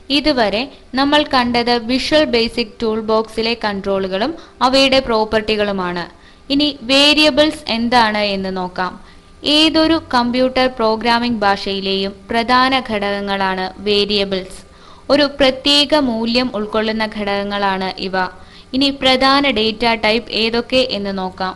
ഇതുവരെ നമ്മൾ കണ്ടത് വിഷ്വൽ ബേസിക് ടൂൾ ബോക്സിലെ കൺട്രോളുകളും അവയുടെ പ്രോപ്പർട്ടികളുമാണ് ഇനി വേരിയബിൾസ് എന്താണ് എന്ന് നോക്കാം ഏതൊരു കമ്പ്യൂട്ടർ പ്രോഗ്രാമിംഗ് ഭാഷയിലെയും പ്രധാന ഘടകങ്ങളാണ് വേരിയബിൾസ് ഒരു പ്രത്യേക മൂല്യം ഉൾക്കൊള്ളുന്ന ഘടകങ്ങളാണ് ഇവ ഇനി പ്രധാന ഡേറ്റ ടൈപ്പ് ഏതൊക്കെ എന്ന് നോക്കാം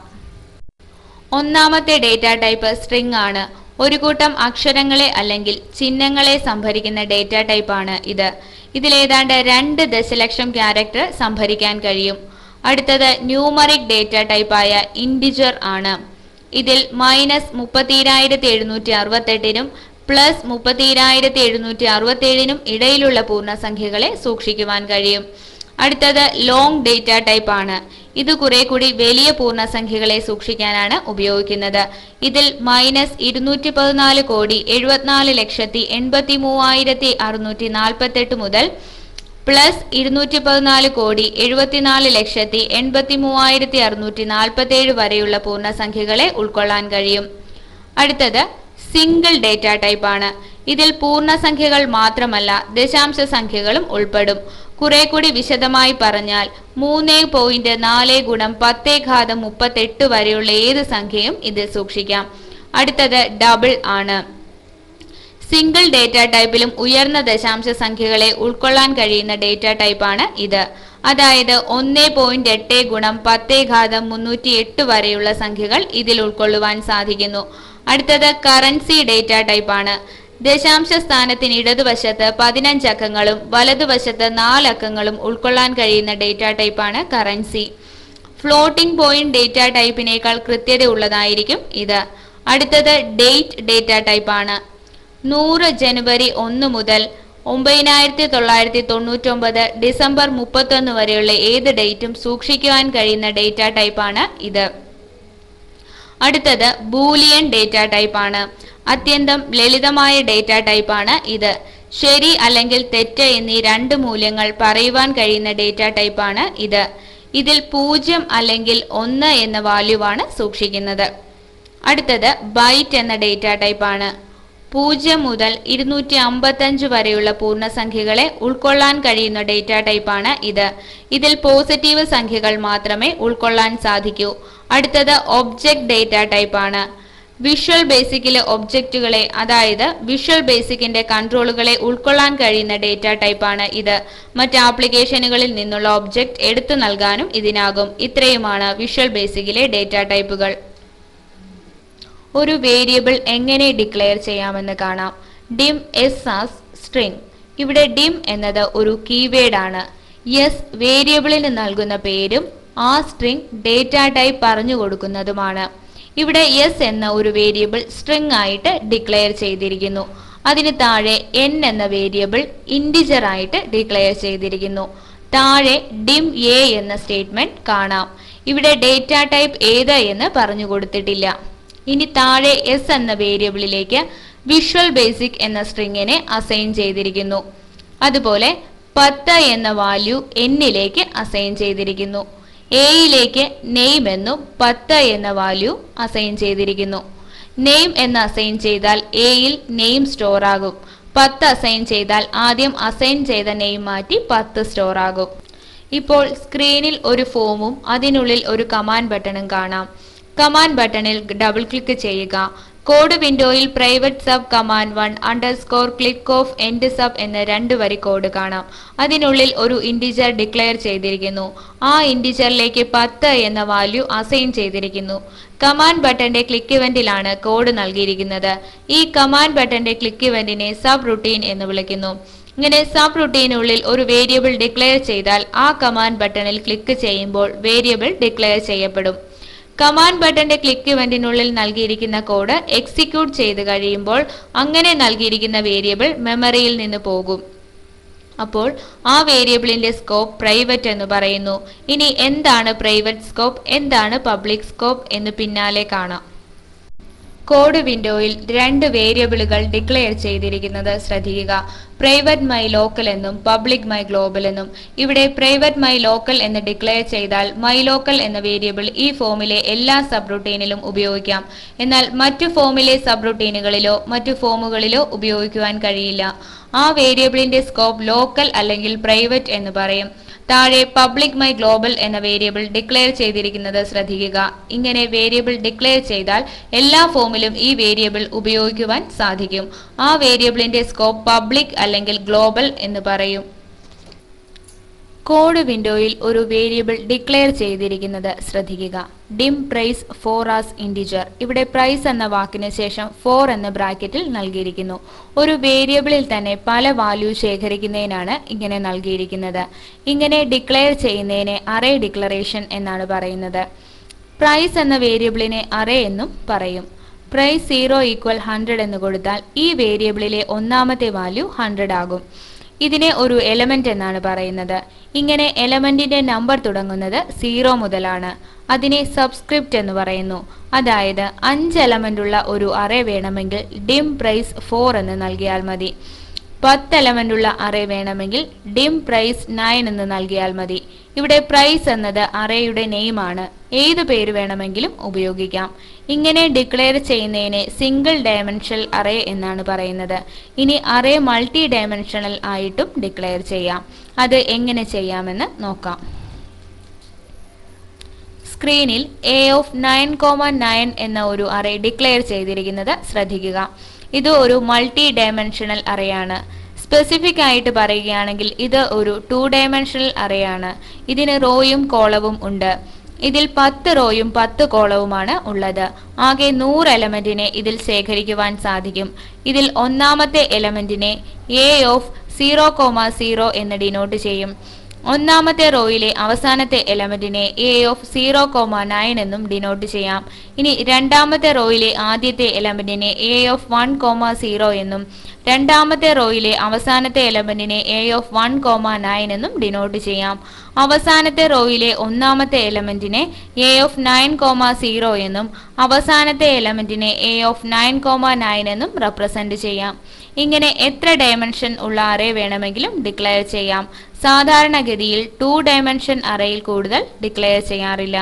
ഒന്നാമത്തെ ഡേറ്റ ടൈപ്പ് സ്ട്രിംഗ് ആണ് ഒരു കൂട്ടം അക്ഷരങ്ങളെ അല്ലെങ്കിൽ ചിഹ്നങ്ങളെ സംഭരിക്കുന്ന ഡേറ്റ ടൈപ്പ് ആണ് ഇത് ഇതിലേതാണ്ട് രണ്ട് ദശലക്ഷം ക്യാരക്ടർ സംഭരിക്കാൻ കഴിയും അടുത്തത് ന്യൂമറിക് ഡേറ്റ ടൈപ്പായ ഇൻഡിജർ ആണ് ഇതിൽ മൈനസ് മുപ്പത്തിരായിരത്തി എഴുന്നൂറ്റി അറുപത്തെട്ടിനും പ്ലസ് മുപ്പത്തിരായിരത്തി എഴുന്നൂറ്റി അറുപത്തേഴിനും ഇടയിലുള്ള പൂർണ്ണസംഖ്യകളെ സൂക്ഷിക്കുവാൻ കഴിയും അടുത്തത് ലോങ് ഡേറ്റ ടൈപ്പ് ആണ് ഇത് കുറെ കൂടി വലിയ പൂർണ്ണസംഖ്യകളെ സൂക്ഷിക്കാനാണ് ഉപയോഗിക്കുന്നത് ഇതിൽ മൈനസ് ഇരുന്നൂറ്റി പതിനാല് കോടി എഴുപത്തിനാല് ലക്ഷത്തി എൺപത്തി മൂവായിരത്തി അറുന്നൂറ്റി നാൽപ്പത്തെട്ട് മുതൽ പ്ലസ് ഇരുന്നൂറ്റി പതിനാല് കോടി എഴുപത്തിനാല് ലക്ഷത്തി എൺപത്തി മൂവായിരത്തി അറുന്നൂറ്റി നാൽപ്പത്തേഴ് വരെയുള്ള പൂർണ്ണസംഖ്യകളെ ഉൾക്കൊള്ളാൻ കഴിയും അടുത്തത് സിംഗിൾ ഡേറ്റ ടൈപ്പ് ആണ് ഇതിൽ പൂർണ്ണസംഖ്യകൾ മാത്രമല്ല ദശാംശ സംഖ്യകളും ഉൾപ്പെടും കുറെ കൂടി വിശദമായി പറഞ്ഞാൽ മൂന്ന് പോയിന്റ് നാല് ഗുണം പത്തേ ഘാതം മുപ്പത്തെട്ട് വരെയുള്ള ഏത് സംഖ്യയും ഇതിൽ സൂക്ഷിക്കാം അടുത്തത് ഡബിൾ ആണ് സിംഗിൾ ഡേറ്റ ടൈപ്പിലും ഉയർന്ന ദശാംശ സംഖ്യകളെ ഉൾക്കൊള്ളാൻ കഴിയുന്ന ഡേറ്റ ടൈപ്പാണ് ഇത് അതായത് ഒന്ന് പോയിന്റ് എട്ട് ഗുണം പത്തേ ഘാതം മുന്നൂറ്റി എട്ട് വരെയുള്ള സംഖ്യകൾ ഇതിൽ ഉൾക്കൊള്ളുവാൻ സാധിക്കുന്നു അടുത്തത് കറൻസി ഡേറ്റ ടൈപ്പാണ് ദശാംശ സ്ഥാനത്തിന് ഇടതുവശത്ത് പതിനഞ്ച് അക്കങ്ങളും വലതുവശത്ത് നാല് അക്കങ്ങളും ഉൾക്കൊള്ളാൻ കഴിയുന്ന ഡേറ്റ ടൈപ്പാണ് കറൻസി ഫ്ലോട്ടിംഗ് പോയിന്റ് ഡേറ്റ ടൈപ്പിനേക്കാൾ കൃത്യത ഉള്ളതായിരിക്കും ഇത് അടുത്തത് ഡേറ്റ് ഡേറ്റ ടൈപ്പാണ് നൂറ് ജനുവരി ഒന്ന് മുതൽ ഒമ്പതിനായിരത്തി തൊള്ളായിരത്തി തൊണ്ണൂറ്റൊമ്പത് ഡിസംബർ മുപ്പത്തൊന്ന് വരെയുള്ള ഏത് ഡേറ്റും സൂക്ഷിക്കുവാൻ കഴിയുന്ന ഡേറ്റ ടൈപ്പാണ് ഇത് അടുത്തത് ബൂലിയൻ ഡേറ്റ ടൈപ്പാണ് അത്യന്തം ലളിതമായ ഡേറ്റ ടൈപ്പാണ് ഇത് ശരി അല്ലെങ്കിൽ തെറ്റ് എന്നീ രണ്ട് മൂല്യങ്ങൾ പറയുവാൻ കഴിയുന്ന ഡേറ്റ ടൈപ്പാണ് ഇത് ഇതിൽ പൂജ്യം അല്ലെങ്കിൽ ഒന്ന് എന്ന വാല്യൂവാണ് സൂക്ഷിക്കുന്നത് അടുത്തത് ബൈറ്റ് എന്ന ഡേറ്റ ടൈപ്പാണ് പൂജ്യം മുതൽ ഇരുന്നൂറ്റി അമ്പത്തഞ്ച് വരെയുള്ള പൂർണ്ണസംഖ്യകളെ ഉൾക്കൊള്ളാൻ കഴിയുന്ന ഡേറ്റ ടൈപ്പാണ് ഇത് ഇതിൽ പോസിറ്റീവ് സംഖ്യകൾ മാത്രമേ ഉൾക്കൊള്ളാൻ സാധിക്കൂ അടുത്തത് ഒബ്ജക്റ്റ് ഡേറ്റ ടൈപ്പാണ് വിഷ്വൽ ബേസിക്കിലെ ഒബ്ജക്റ്റുകളെ അതായത് വിഷ്വൽ ബേസിക്കിന്റെ കൺട്രോളുകളെ ഉൾക്കൊള്ളാൻ കഴിയുന്ന ഡേറ്റ ടൈപ്പാണ് ഇത് മറ്റ് ആപ്ലിക്കേഷനുകളിൽ നിന്നുള്ള ഒബ്ജക്റ്റ് എടുത്തു നൽകാനും ഇതിനാകും ഇത്രയുമാണ് വിഷ്വൽ ബേസിക്കിലെ ഡേറ്റ ടൈപ്പുകൾ ഒരു വേരിയബിൾ എങ്ങനെ ഡിക്ലെയർ ചെയ്യാമെന്ന് കാണാം ഡിം എസ് ആസ് സ്ട്രിംഗ് ഇവിടെ ഡിം എന്നത് ഒരു കീവേഡ് ആണ് എസ് വേരിയബിളിന് നൽകുന്ന പേരും ആ സ്ട്രിംഗ് ഡേറ്റ ടൈപ്പ് പറഞ്ഞു കൊടുക്കുന്നതുമാണ് ഇവിടെ എസ് എന്ന ഒരു വേരിയബിൾ സ്ട്രിംഗ് ആയിട്ട് ഡിക്ലെയർ ചെയ്തിരിക്കുന്നു അതിന് താഴെ എൻ എന്ന വേരിയബിൾ ഇൻഡിജർ ആയിട്ട് ഡിക്ലെയർ ചെയ്തിരിക്കുന്നു താഴെ ഡിം എ എന്ന സ്റ്റേറ്റ്മെന്റ് കാണാം ഇവിടെ ഡേറ്റ ടൈപ്പ് ഏത് എന്ന് പറഞ്ഞു കൊടുത്തിട്ടില്ല ഇനി താഴെ എസ് എന്ന വേരിയബിളിലേക്ക് വിഷ്വൽ ബേസിക് എന്ന സ്ട്രിങ്ങിനെ അസൈൻ ചെയ്തിരിക്കുന്നു അതുപോലെ പത്ത് എന്ന വാല്യൂ എന്നിലേക്ക് അസൈൻ ചെയ്തിരിക്കുന്നു എയിലേക്ക് നെയിം എന്നും പത്ത് എന്ന വാല്യൂ അസൈൻ ചെയ്തിരിക്കുന്നു നെയിം എന്ന് അസൈൻ ചെയ്താൽ എയിൽ നെയിം സ്റ്റോർ ആകും പത്ത് അസൈൻ ചെയ്താൽ ആദ്യം അസൈൻ ചെയ്ത നെയിം മാറ്റി പത്ത് സ്റ്റോർ ആകും ഇപ്പോൾ സ്ക്രീനിൽ ഒരു ഫോമും അതിനുള്ളിൽ ഒരു കമാൻഡ് ബട്ടണും കാണാം കമാൻഡ് ബട്ടണിൽ ഡബിൾ ക്ലിക്ക് ചെയ്യുക കോഡ് വിൻഡോയിൽ private sub command one underscore click of end sub എന്ന രണ്ട് വരി കോഡ് കാണാം അതിനുള്ളിൽ ഒരു ഇൻഡിജർ ഡിക്ലെയർ ചെയ്തിരിക്കുന്നു ആ ഇൻഡിജറിലേക്ക് പത്ത് എന്ന വാല്യൂ അസൈൻ ചെയ്തിരിക്കുന്നു കമാൻഡ് ബട്ടന്റെ ക്ലിക്ക് ഇവന്റിലാണ് കോഡ് നൽകിയിരിക്കുന്നത് ഈ കമാൻഡ് ബട്ടന്റെ ക്ലിക്ക് ഇവന്റിനെ സബ് റുട്ടീൻ എന്ന് വിളിക്കുന്നു ഇങ്ങനെ സബ് റുട്ടീനുള്ളിൽ ഒരു വേരിയബിൾ ഡിക്ലെയർ ചെയ്താൽ ആ കമാൻഡ് ബട്ടണിൽ ക്ലിക്ക് ചെയ്യുമ്പോൾ വേരിയബിൾ ഡിക്ലെയർ ചെയ്യപ്പെടും കമാൻഡ് ബട്ടന്റെ ക്ലിക്ക് ഇവന്റിനുള്ളിൽ നൽകിയിരിക്കുന്ന കോഡ് എക്സിക്യൂട്ട് ചെയ്ത് കഴിയുമ്പോൾ അങ്ങനെ നൽകിയിരിക്കുന്ന വേരിയബിൾ മെമ്മറിയിൽ നിന്ന് പോകും അപ്പോൾ ആ വേരിയബിളിന്റെ സ്കോപ്പ് പ്രൈവറ്റ് എന്ന് പറയുന്നു ഇനി എന്താണ് പ്രൈവറ്റ് സ്കോപ്പ് എന്താണ് പബ്ലിക് സ്കോപ്പ് എന്ന് പിന്നാലെ കാണാം കോഡ് വിൻഡോയിൽ രണ്ട് വേരിയബിളുകൾ ഡിക്ലെയർ ചെയ്തിരിക്കുന്നത് ശ്രദ്ധിക്കുക പ്രൈവറ്റ് മൈ ലോക്കൽ എന്നും പബ്ലിക് മൈ ഗ്ലോബൽ എന്നും ഇവിടെ പ്രൈവറ്റ് മൈ ലോക്കൽ എന്ന് ഡിക്ലെയർ ചെയ്താൽ മൈ ലോക്കൽ എന്ന വേരിയബിൾ ഈ ഫോമിലെ എല്ലാ സബ് റുട്ടീനിലും ഉപയോഗിക്കാം എന്നാൽ മറ്റു ഫോമിലെ സബ് റുട്ടീനുകളിലോ മറ്റു ഫോമുകളിലോ ഉപയോഗിക്കുവാൻ കഴിയില്ല ആ വേരിയബിളിന്റെ സ്കോപ്പ് ലോക്കൽ അല്ലെങ്കിൽ പ്രൈവറ്റ് എന്ന് പറയും താഴെ പബ്ലിക് മൈ ഗ്ലോബൽ എന്ന വേരിയബിൾ ഡിക്ലെയർ ചെയ്തിരിക്കുന്നത് ശ്രദ്ധിക്കുക ഇങ്ങനെ വേരിയബിൾ ഡിക്ലെയർ ചെയ്താൽ എല്ലാ ഫോമിലും ഈ വേരിയബിൾ ഉപയോഗിക്കുവാൻ സാധിക്കും ആ വേരിയബിളിന്റെ സ്കോപ്പ് പബ്ലിക് അല്ലെങ്കിൽ ഗ്ലോബൽ എന്ന് പറയും കോഡ് വിൻഡോയിൽ ഒരു വേരിയബിൾ ഡിക്ലെയർ ചെയ്തിരിക്കുന്നത് ശ്രദ്ധിക്കുക dim price four as integer ഇവിടെ പ്രൈസ് എന്ന വാക്കിന് ശേഷം ഫോർ എന്ന ബ്രാക്കറ്റിൽ നൽകിയിരിക്കുന്നു ഒരു വേരിയബിളിൽ തന്നെ പല വാല്യൂ ശേഖരിക്കുന്നതിനാണ് ഇങ്ങനെ നൽകിയിരിക്കുന്നത് ഇങ്ങനെ ഡിക്ലെയർ ചെയ്യുന്നതിനെ അറേ ഡിക്ലറേഷൻ എന്നാണ് പറയുന്നത് പ്രൈസ് എന്ന വേരിയബിളിനെ അറേ എന്നും പറയും പ്രൈസ് സീറോ ഈക്വൽ ഹൺഡ്രഡ് എന്ന് കൊടുത്താൽ ഈ വേരിയബിളിലെ ഒന്നാമത്തെ വാല്യൂ ഹൺഡ്രഡ് ആകും ഇതിനെ ഒരു എലമെന്റ് എന്നാണ് പറയുന്നത് ഇങ്ങനെ എലമെന്റിന്റെ നമ്പർ തുടങ്ങുന്നത് സീറോ മുതലാണ് അതിനെ സബ്സ്ക്രിപ്റ്റ് എന്ന് പറയുന്നു അതായത് അഞ്ച് എലമെന്റ് ഉള്ള ഒരു അറേ വേണമെങ്കിൽ ഡിം പ്രൈസ് ഫോർ എന്ന് നൽകിയാൽ മതി പത്ത് എലമെന്റ് ഉള്ള അറേ വേണമെങ്കിൽ ഡിം പ്രൈസ് നയൻ എന്ന് നൽകിയാൽ മതി ഇവിടെ പ്രൈസ് എന്നത് അറേയുടെ നെയിമാണ് ഏത് പേര് വേണമെങ്കിലും ഉപയോഗിക്കാം ഇങ്ങനെ ഡിക്ലെയർ ചെയ്യുന്നതിനെ സിംഗിൾ ഡയമെൻഷണൽ അറേ എന്നാണ് പറയുന്നത് ഇനി അറേ മൾട്ടി ഡയമെൻഷണൽ ആയിട്ടും ഡിക്ലെയർ ചെയ്യാം അത് എങ്ങനെ ചെയ്യാമെന്ന് നോക്കാം സ്ക്രീനിൽ A of nine comma nine എന്ന ഒരു അറേ ഡിക്ലെയർ ചെയ്തിരിക്കുന്നത് ശ്രദ്ധിക്കുക ഇത് ഒരു മൾട്ടി ഡയമെൻഷണൽ അറേയാണ് സ്പെസിഫിക് ആയിട്ട് പറയുകയാണെങ്കിൽ ഇത് ഒരു ടു ഡയമെൻഷണൽ അറേയാണ് ഇതിന് റോയും കോളവും ഉണ്ട് ഇതിൽ പത്ത് റോയും പത്ത് കോളവുമാണ് ഉള്ളത് ആകെ നൂറ് എലമെന്റിനെ ഇതിൽ ശേഖരിക്കുവാൻ സാധിക്കും ഇതിൽ ഒന്നാമത്തെ എലമെന്റിനെ A of zero comma zero എന്ന് ഡിനോട്ട് ചെയ്യും ഒന്നാമത്തെ റോയിലെ അവസാനത്തെ എലമെന്റിനെ A of zero comma nine എന്നും ഡിനോട്ട് ചെയ്യാം ഇനി രണ്ടാമത്തെ റോയിലെ ആദ്യത്തെ എലമെന്റിനെ A of one comma zero എന്നും രണ്ടാമത്തെ റോയിലെ അവസാനത്തെ എലമെന്റിനെ A of one comma nine എന്നും ഡിനോട്ട് ചെയ്യാം അവസാനത്തെ റോയിലെ ഒന്നാമത്തെ എലമെന്റിനെ A of nine comma zero എന്നും അവസാനത്തെ എലമെന്റിനെ A of nine comma nine എന്നും റെപ്രസെന്റ് ചെയ്യാം ഇങ്ങനെ എത്ര ഡയമെൻഷൻ ഉള്ള അറേ വേണമെങ്കിലും ഡിക്ലെയർ ചെയ്യാം സാധാരണഗതിയിൽ ടു ഡയമെൻഷൻ അറേയിൽ കൂടുതൽ ഡിക്ലെയർ ചെയ്യാറില്ല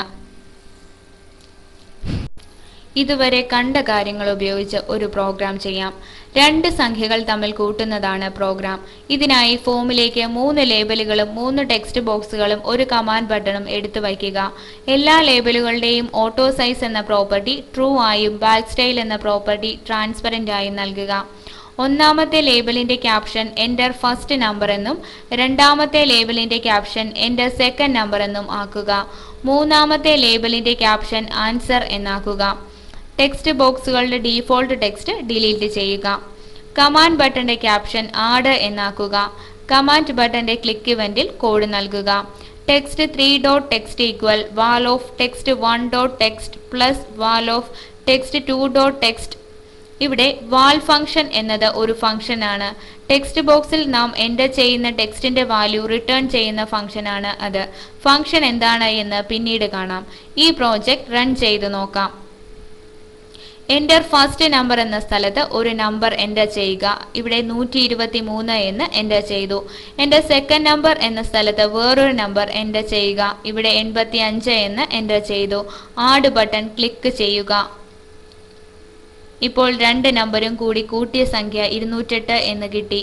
ഇതുവരെ കണ്ട കാര്യങ്ങൾ ഉപയോഗിച്ച് ഒരു പ്രോഗ്രാം ചെയ്യാം രണ്ട് സംഖ്യകൾ തമ്മിൽ കൂട്ടുന്നതാണ് പ്രോഗ്രാം ഇതിനായി ഫോമിലേക്ക് മൂന്ന് ലേബലുകളും മൂന്ന് ടെക്സ്റ്റ് ബോക്സുകളും ഒരു കമാൻഡ് ബട്ടണും എടുത്തു വയ്ക്കുക എല്ലാ ലേബലുകളുടെയും ഓട്ടോ സൈസ് എന്ന പ്രോപ്പർട്ടി ട്രൂ ആയും ബാക്ക് സ്റ്റൈൽ എന്ന പ്രോപ്പർട്ടി ട്രാൻസ്പെറന്റ് ആയും നൽകുക ഒന്നാമത്തെ ലേബലിന്റെ ക്യാപ്ഷൻ എൻ്റർ ഫസ്റ്റ് നമ്പർ എന്നും രണ്ടാമത്തെ ലേബലിന്റെ ക്യാപ്ഷൻ എൻ്റർ സെക്കൻഡ് നമ്പർ എന്നും ആക്കുക മൂന്നാമത്തെ ലേബലിന്റെ ക്യാപ്ഷൻ ആൻസർ എന്നാക്കുക ടെക്സ്റ്റ് ബോക്സുകളുടെ ഡീഫോൾട്ട് ടെക്സ്റ്റ് ഡിലീറ്റ് ചെയ്യുക കമാൻഡ് ബട്ടന്റെ ക്യാപ്ഷൻ ആഡ് എന്നാക്കുക കമാൻഡ് ബട്ടന്റെ ക്ലിക്ക് ഇവന്റിൽ കോഡ് നൽകുക text three dot text equal val of text one dot text plus val of text to dot text ഇവിടെ വാൽ ഫംഗ്ഷൻ എന്നത് ഒരു ഫംഗ്ഷൻ ആണ് ടെക്സ്റ്റ് ബോക്സിൽ നാം എൻ്റർ ചെയ്യുന്ന ടെക്സ്റ്റിന്റെ വാല്യൂ റിട്ടേൺ ചെയ്യുന്ന ഫംഗ്ഷൻ ആണ് അത് ഫംഗ്ഷൻ എന്താണ് എന്ന് പിന്നീട് കാണാം ഈ പ്രോജക്റ്റ് റൺ ചെയ്ത് നോക്കാം എൻ്റർ ഫസ്റ്റ് നമ്പർ എന്ന സ്ഥലത്ത് ഒരു നമ്പർ എൻ്റർ ചെയ്യുക ഇവിടെ നൂറ്റി ഇരുപത്തി മൂന്ന് എന്ന് എൻ്റർ ചെയ്തു എൻ്റെ സെക്കൻഡ് നമ്പർ എന്ന സ്ഥലത്ത് വേറൊരു നമ്പർ എൻ്റർ ചെയ്യുക ഇവിടെ എൺപത്തി അഞ്ച് എന്ന് എൻ്റർ ചെയ്തു ആഡ് ബട്ടൺ ക്ലിക്ക് ചെയ്യുക ഇപ്പോൾ രണ്ട് നമ്പരും കൂടി കൂട്ടിയ സംഖ്യ ഇരുന്നൂറ്റെട്ട് എന്ന് കിട്ടി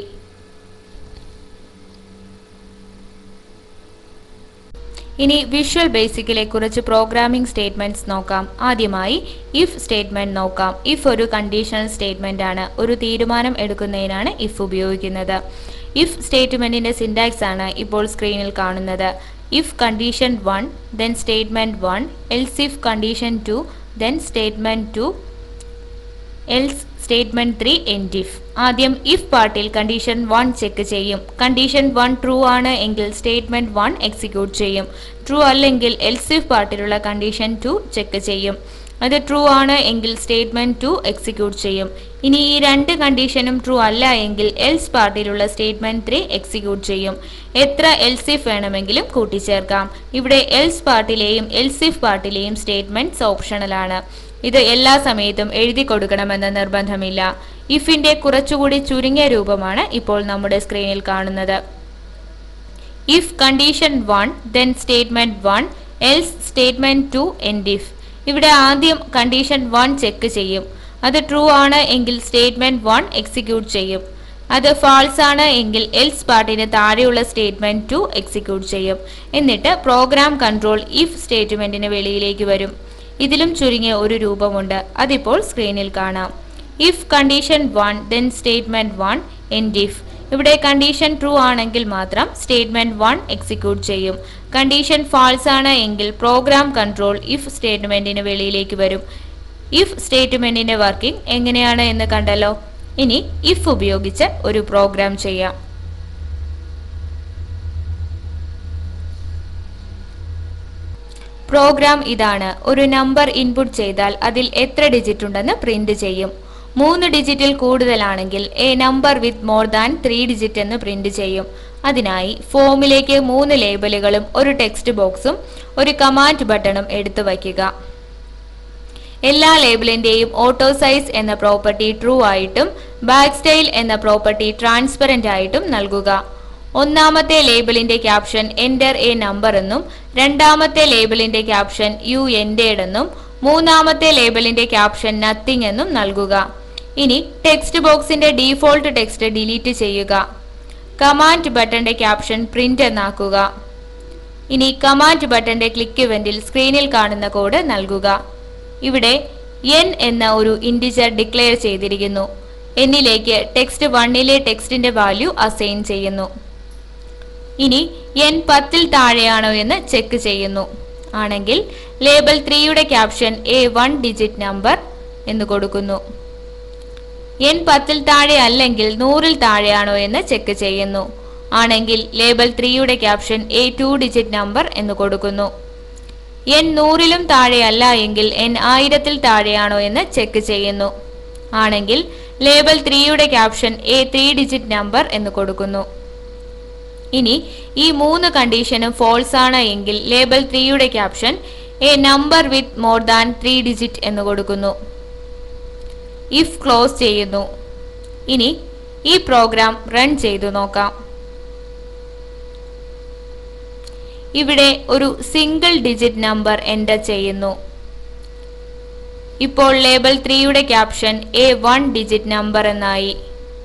ഇനി വിഷ്വൽ ബേസിക്കിലെ കുറച്ച് പ്രോഗ്രാമിംഗ് സ്റ്റേറ്റ്മെന്റ്സ് നോക്കാം ആദ്യമായി ഇഫ് സ്റ്റേറ്റ്മെന്റ് നോക്കാം ഇഫ് ഒരു കണ്ടീഷണൽ സ്റ്റേറ്റ്മെന്റ് ആണ് ഒരു തീരുമാനം എടുക്കുന്നതിനാണ് ഇഫ് ഉപയോഗിക്കുന്നത് ഇഫ് സ്റ്റേറ്റ്മെന്റിന്റെ സിൻടാക്സ് ആണ് ഇപ്പോൾ സ്ക്രീനിൽ കാണുന്നത് if condition one then statement one else if condition two then statement two else statement three end if ആദ്യം ഇഫ് പാർട്ടിൽ കണ്ടീഷൻ വൺ ചെക്ക് ചെയ്യും കണ്ടീഷൻ വൺ ട്രൂ ആണ് എങ്കിൽ സ്റ്റേറ്റ്മെന്റ് വൺ എക്സിക്യൂട്ട് ചെയ്യും ട്രൂ അല്ലെങ്കിൽ എൽസ് ഇഫ് പാർട്ടിലുള്ള condition two check ചെയ്യും അത് ട്രൂ ആണ് എങ്കിൽ സ്റ്റേറ്റ്മെന്റ് ടു എക്സിക്യൂട്ട് ചെയ്യും ഇനി ഈ രണ്ട് കണ്ടീഷനും ട്രൂ അല്ല എങ്കിൽ എൽസ് പാർട്ടിലുള്ള സ്റ്റേറ്റ്മെന്റ് ത്രീ എക്സിക്യൂട്ട് ചെയ്യും എത്ര എൽസ് ഇഫ് വേണമെങ്കിലും കൂട്ടിച്ചേർക്കാം ഇവിടെ എൽസ് പാർട്ടിലെയും എൽസ് ഇഫ് പാർട്ടിലെയും സ്റ്റേറ്റ്മെന്റ്സ് ഓപ്ഷണലാണ് ഇത് എല്ലാ സമയത്തും എഴുതി കൊടുക്കണമെന്ന് നിർബന്ധമില്ല ഇഫിന്റെ കുറച്ചുകൂടി ചുരുങ്ങിയ രൂപമാണ് ഇപ്പോൾ നമ്മുടെ സ്ക്രീനിൽ കാണുന്നത് if condition one then statement one else statement two end if ഇവിടെ ആദ്യം കണ്ടീഷൻ വൺ ചെക്ക് ചെയ്യും അത് ട്രൂ ആണ് എങ്കിൽ സ്റ്റേറ്റ്മെന്റ് വൺ എക്സിക്യൂട്ട് ചെയ്യും അത് ഫാൾസ് ആണ് എങ്കിൽ എൽസ് പാർട്ടിന് താഴെയുള്ള സ്റ്റേറ്റ്മെന്റ് ടു എക്സിക്യൂട്ട് ചെയ്യും എന്നിട്ട് പ്രോഗ്രാം കൺട്രോൾ ഇഫ് സ്റ്റേറ്റ്മെന്റിന് വെളിയിലേക്ക് വരും ഇതിലും ചുരുങ്ങിയ ഒരു രൂപമുണ്ട് അതിപ്പോൾ സ്ക്രീനിൽ കാണാം if condition one then statement one end if ഇവിടെ കണ്ടീഷൻ ട്രൂ ആണെങ്കിൽ മാത്രം സ്റ്റേറ്റ്മെന്റ് വൺ എക്സിക്യൂട്ട് ചെയ്യും കണ്ടീഷൻ ഫാൾസ് ആണ് എങ്കിൽ പ്രോഗ്രാം കൺട്രോൾ ഇഫ് സ്റ്റേറ്റ്മെന്റിന് വെളിയിലേക്ക് വരും ഇഫ് സ്റ്റേറ്റ്മെന്റിന്റെ വർക്കിംഗ് എങ്ങനെയാണ് എന്ന് കണ്ടല്ലോ ഇനി ഇഫ് ഉപയോഗിച്ച് ഒരു പ്രോഗ്രാം ചെയ്യാം പ്രോഗ്രാം ഇതാണ് ഒരു നമ്പർ ഇൻപുട്ട് ചെയ്താൽ അതിൽ എത്ര ഡിജിറ്റ് ഉണ്ടെന്ന് പ്രിന്റ് ചെയ്യും മൂന്ന് ഡിജിറ്റിൽ കൂടുതലാണെങ്കിൽ a number with more than three digit എന്ന് പ്രിന്റ് ചെയ്യും അതിനായി ഫോമിലേക്ക് മൂന്ന് ലേബലുകളും ഒരു ടെക്സ്റ്റ് ബോക്സും ഒരു കമാൻഡ് ബട്ടണും എടുത്തു വയ്ക്കുക എല്ലാ ലേബിളിന്റെയും ഓട്ടോ സൈസ് എന്ന പ്രോപ്പർട്ടി ട്രൂ ആയിട്ടും ബാക്ക് സ്റ്റൈൽ എന്ന പ്രോപ്പർട്ടി ട്രാൻസ്പെറന്റ് ആയിട്ടും നൽകുക ഒന്നാമത്തെ ലേബിളിന്റെ ക്യാപ്ഷൻ എന്റർ എ നമ്പർ എന്നും രണ്ടാമത്തെ ലേബിളിന്റെ ക്യാപ്ഷൻ യു എന്റേഡ് എന്നും മൂന്നാമത്തെ ലേബിളിന്റെ ക്യാപ്ഷൻ നത്തിങ് എന്നും നൽകുക ഇനി ടെക്സ്റ്റ് ബോക്സിന്റെ ഡീഫോൾട്ട് ടെക്സ്റ്റ് ഡിലീറ്റ് ചെയ്യുക കമാൻഡ് ബട്ടന്റെ ക്യാപ്ഷൻ പ്രിന്റ് എന്നാക്കുക ഇനി കമാൻഡ് ബട്ടന്റെ ക്ലിക്ക് ഇവന്റിൽ സ്ക്രീനിൽ കാണുന്ന കോഡ് നൽകുക ഇവിടെ എൻ എന്ന ഒരു ഇൻഡിജർ ഡിക്ലെയർ ചെയ്തിരിക്കുന്നു എന്നിലേക്ക് ടെക്സ്റ്റ് വണ്ണിലെ ടെക്സ്റ്റിന്റെ വാല്യൂ അസൈൻ ചെയ്യുന്നു ഇനി എൻ പത്തിൽ താഴെയാണോ എന്ന് ചെക്ക് ചെയ്യുന്നു ആണെങ്കിൽ ലേബൽ ത്രീയുടെ caption a one digit number എന്ന് കൊടുക്കുന്നു എൻ പത്തിൽ താഴെ അല്ലെങ്കിൽ നൂറിൽ താഴെയാണോ എന്ന് ചെക്ക് ചെയ്യുന്നു ആണെങ്കിൽ ലേബൽ ത്രീയുടെ caption a two digit number എന്ന് കൊടുക്കുന്നു എൻ നൂറിലും താഴെയല്ല എങ്കിൽ എൻ ആയിരത്തിൽ താഴെയാണോ എന്ന് ചെക്ക് ചെയ്യുന്നു ആണെങ്കിൽ ലേബൽ ത്രീയുടെ caption a three digit number എന്ന് കൊടുക്കുന്നു ഇനി ഈ മൂന്ന് കണ്ടീഷനും ഫോൾസ് ആണ് എങ്കിൽ ലേബൽ ത്രീയുടെ caption a number with more than three digit എന്ന് കൊടുക്കുന്നു ഇഫ് ക്ലോസ് ചെയ്യുന്നു ഇനി ഈ പ്രോഗ്രാം റൺ ചെയ്തു നോക്കാം ഇവിടെ ഒരു സിംഗിൾ ഡിജിറ്റ് നമ്പർ എൻ്റർ ചെയ്യുന്നു ഇപ്പോൾ ലേബൽ ത്രീയുടെ caption a one digit number എന്നായി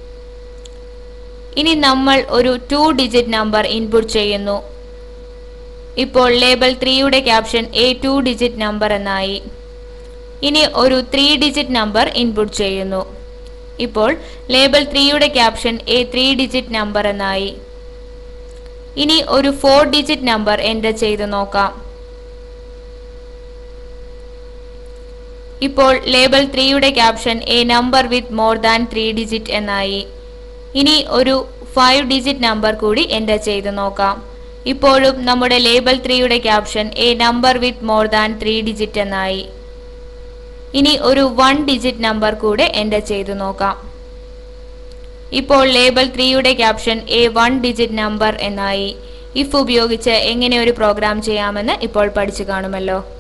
ഇനി നമ്മൾ ഒരു ടു ഡിജിറ്റ് നമ്പർ ഇൻപുട്ട് ചെയ്യുന്നു ഇപ്പോൾ ലേബൽ ത്രീയുടെ caption a two digit number എന്നായി ഇനി ഒരു ത്രീ ഡിജിറ്റ് നമ്പർ ഇൻപുട്ട് ചെയ്യുന്നു ഇപ്പോൾ ലേബൽ ത്രീയുടെ caption a three digit number എന്നായി ഇനി ഒരു ഫോർ ഡിജിറ്റ് നമ്പർ എൻ്റർ ചെയ്ത് നോക്കാം ഇപ്പോൾ ലേബൽ ത്രീയുടെ caption a number with more than three digit എന്നായി ഇനി ഒരു ഫൈവ് ഡിജിറ്റ് നമ്പർ കൂടി എൻ്റർ ചെയ്ത് നോക്കാം ഇപ്പോഴും നമ്മുടെ ലേബൽ ത്രീയുടെ caption a number with more than three digit എന്നായി ഇനി ഒരു വൺ ഡിജിറ്റ് നമ്പർ കൂടെ എൻ്റർ ചെയ്ത് നോക്കാം ഇപ്പോൾ ലേബൽ ത്രീയുടെ caption a one digit number എന്നായി ഇഫ് ഉപയോഗിച്ച് എങ്ങനെ ഒരു പ്രോഗ്രാം ചെയ്യാമെന്ന് ഇപ്പോൾ പഠിച്ചു കാണുമല്ലോ